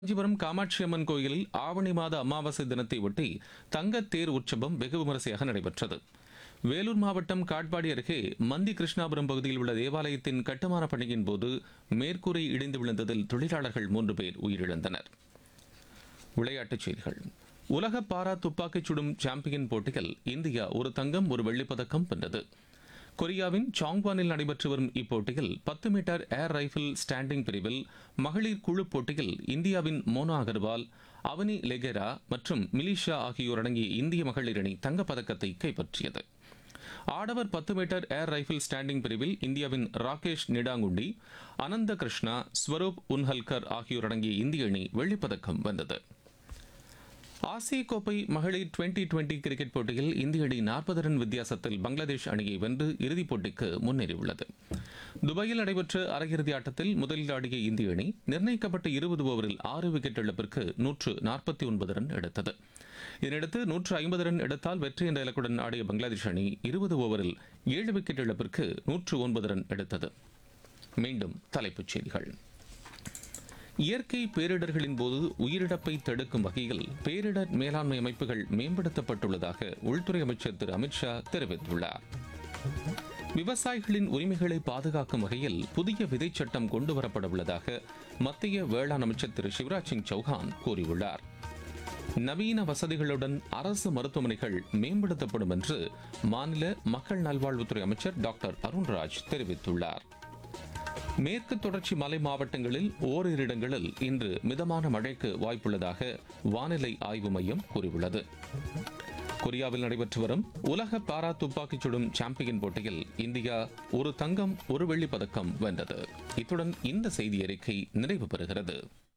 காஞ்சிபுரம் காமாட்சி அம்மன் கோயிலில் ஆவணி மாத அமாவாசை தினத்தை ஒட்டி தங்கத் தேர் உற்சவம் வெகு விமரிசையாக நடைபெற்றது வேலூர் மாவட்டம் காட்பாடி அருகே மந்தி கிருஷ்ணாபுரம் பகுதியில் உள்ள தேவாலயத்தின் கட்டுமான பணியின் போது மேற்கூரை இடிந்து விழுந்ததில் தொழிலாளர்கள் மூன்று பேர் உயிரிழந்தனர் விளையாட்டுச் செய்திகள் உலக பாரா துப்பாக்கிச் சுடும் சாம்பியன் போட்டியில் இந்தியா ஒரு தங்கம் ஒரு வெள்ளிப் பதக்கம் வென்றது கொரியாவின் சாங்வானில் நடைபெற்று வரும் இப்போட்டியில் பத்து மீட்டர் ஏர் ரைஃபிள் ஸ்டாண்டிங் பிரிவில் மகளிர் குழு போட்டியில் இந்தியாவின் மோனா அகர்வால் அவனி லெகெரா மற்றும் மிலிஷா ஆகியோர் அடங்கிய இந்திய மகளிர் அணி தங்கப்பதக்கத்தை கைப்பற்றியது ஆடவர் பத்து மீட்டர் ஏர் ரைஃபிள் ஸ்டாண்டிங் பிரிவில் இந்தியாவின் ராகேஷ் நிடாங்குண்டி அனந்த கிருஷ்ணா ஸ்வரூப் உன்ஹல்கர் ஆகியோர் அடங்கிய இந்திய அணி வெள்ளிப்பதக்கம் வென்றது ஆசிய கோப்பை மகளிர் டுவெண்டி டுவெண்டி கிரிக்கெட் போட்டியில் இந்திய அணி நாற்பது ரன் வித்தியாசத்தில் பங்களாதேஷ் அணியை வென்று இறுதிப் போட்டிக்கு முன்னேறியுள்ளது துபாயில் நடைபெற்ற அரையிறுதி ஆட்டத்தில் முதலில் ஆடிய இந்திய அணி நிர்ணயிக்கப்பட்ட இருபது ஓவரில் ஆறு விக்கெட் இழப்பிற்கு நூற்று நாற்பத்தி ஒன்பது ரன் எடுத்தது இதனையடுத்து நூற்று ஐம்பது ரன் எடுத்தால் வெற்றி என்ற இலக்குடன் ஆடிய பங்களாதேஷ் அணி இருபது ஓவரில் ஏழு விக்கெட் இழப்பிற்கு நூற்று ஒன்பது ரன் எடுத்தது மீண்டும் தலைப்புச் செய்திகள் இயற்கை பேரிடர்களின் போது உயிரிழப்பை தடுக்கும் வகையில் பேரிடர் மேலாண்மை அமைப்புகள் மேம்படுத்தப்பட்டுள்ளதாக உள்துறை அமைச்சர் திரு அமித்ஷா தெரிவித்துள்ளார் விவசாயிகளின் உரிமைகளை பாதுகாக்கும் வகையில் புதிய விதைச் சட்டம் கொண்டுவரப்பட உள்ளதாக மத்திய வேளாண் அமைச்சர் திரு சிவராஜ் சிங் சௌஹான் கூறியுள்ளார் நவீன வசதிகளுடன் அரசு மருத்துவமனைகள் மேம்படுத்தப்படும் என்று மாநில மக்கள் நல்வாழ்வுத்துறை அமைச்சர் டாக்டர் அருண்ராஜ் தெரிவித்துள்ளார் மேற்கு தொடர்ச்சி மலை மாவட்டங்களில் ஓரிரு இடங்களில் இன்று மிதமான மழைக்கு வாய்ப்புள்ளதாக வானிலை ஆய்வு மையம் கூறியுள்ளது கொரியாவில் நடைபெற்று வரும் உலக பாரா துப்பாக்கிச் சுடும் சாம்பியன் போட்டியில் இந்தியா ஒரு தங்கம் ஒரு வெள்ளிப் பதக்கம் வென்றது இத்துடன் இந்த செய்தி அறிக்கை நிறைவு பெறுகிறது